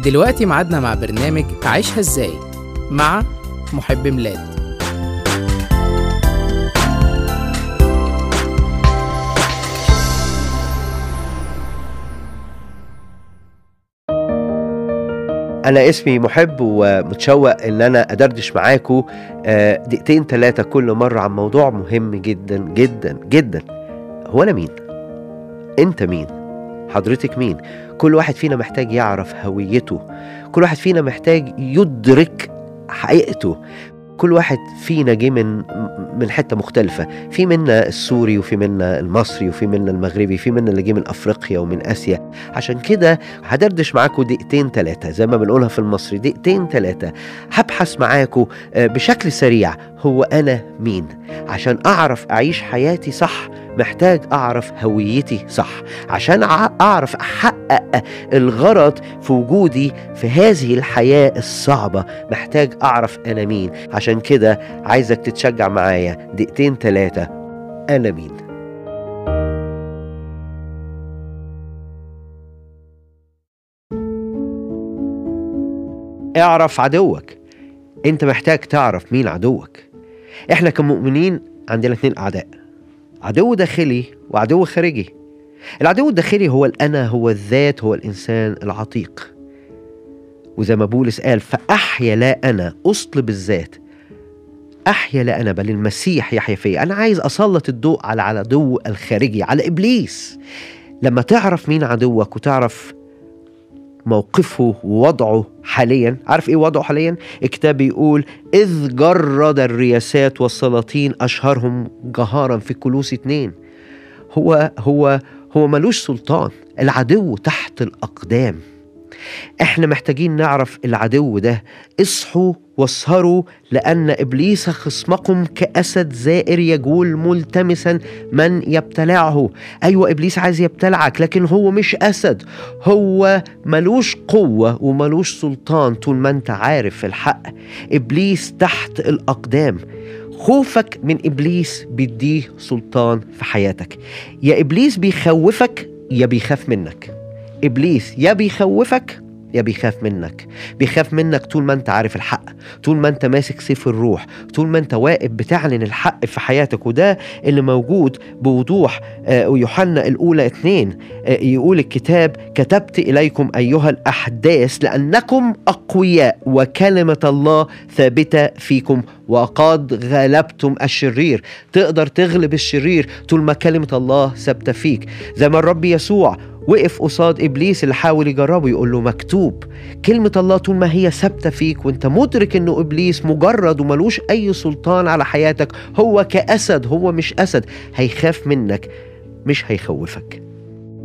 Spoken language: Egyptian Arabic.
دلوقتي ميعادنا مع برنامج عيشها ازاي مع محب ميلاد انا اسمي محب ومتشوق ان انا ادردش معاكم آه، دقيقتين ثلاثه كل مره عن موضوع مهم جدا جدا جدا هو انا مين انت مين حضرتك مين كل واحد فينا محتاج يعرف هويته كل واحد فينا محتاج يدرك حقيقته كل واحد فينا جه من من حته مختلفه في منا السوري وفي منا المصري وفي منا المغربي في منا اللي جه من افريقيا ومن اسيا عشان كده هدردش معاكم دقيقتين ثلاثه زي ما بنقولها في المصري دقيقتين ثلاثه هبحث معاكم آه، بشكل سريع هو انا مين عشان اعرف اعيش حياتي صح محتاج اعرف هويتي صح عشان أع- اعرف احقق الغرض في وجودي في هذه الحياه الصعبه محتاج اعرف انا مين عشان كده عايزك تتشجع معايا دقيقتين ثلاثه انا مين اعرف عدوك انت محتاج تعرف مين عدوك احنا كمؤمنين عندنا اتنين اعداء عدو داخلي وعدو خارجي العدو الداخلي هو الانا هو الذات هو الانسان العتيق وزي ما بولس قال فاحيا لا انا اصلب الذات احيا لا انا بل المسيح يحيا فيا انا عايز اسلط الضوء على العدو الخارجي على ابليس لما تعرف مين عدوك وتعرف موقفه ووضعه حاليا عارف ايه وضعه حاليا الكتاب بيقول اذ جرد الرياسات والسلاطين اشهرهم جهارا في كلوس اتنين هو هو هو ملوش سلطان العدو تحت الاقدام احنا محتاجين نعرف العدو ده اصحوا واسهروا لان ابليس خصمكم كاسد زائر يجول ملتمسا من يبتلعه ايوه ابليس عايز يبتلعك لكن هو مش اسد هو ملوش قوه وملوش سلطان طول ما انت عارف الحق ابليس تحت الاقدام خوفك من ابليس بيديه سلطان في حياتك يا ابليس بيخوفك يا بيخاف منك ابليس يا بيخوفك يا بيخاف منك بيخاف منك طول ما انت عارف الحق طول ما انت ماسك سيف الروح طول ما انت واقف بتعلن الحق في حياتك وده اللي موجود بوضوح آه، ويوحنا الاولى اتنين آه، يقول الكتاب كتبت اليكم ايها الاحداث لانكم اقوياء وكلمه الله ثابته فيكم وقد غلبتم الشرير تقدر تغلب الشرير طول ما كلمه الله ثابته فيك زي ما الرب يسوع وقف قصاد ابليس اللي حاول يجربه يقول له مكتوب كلمه الله طول ما هي ثابته فيك وانت مدرك انه ابليس مجرد وملوش اي سلطان على حياتك هو كاسد هو مش اسد هيخاف منك مش هيخوفك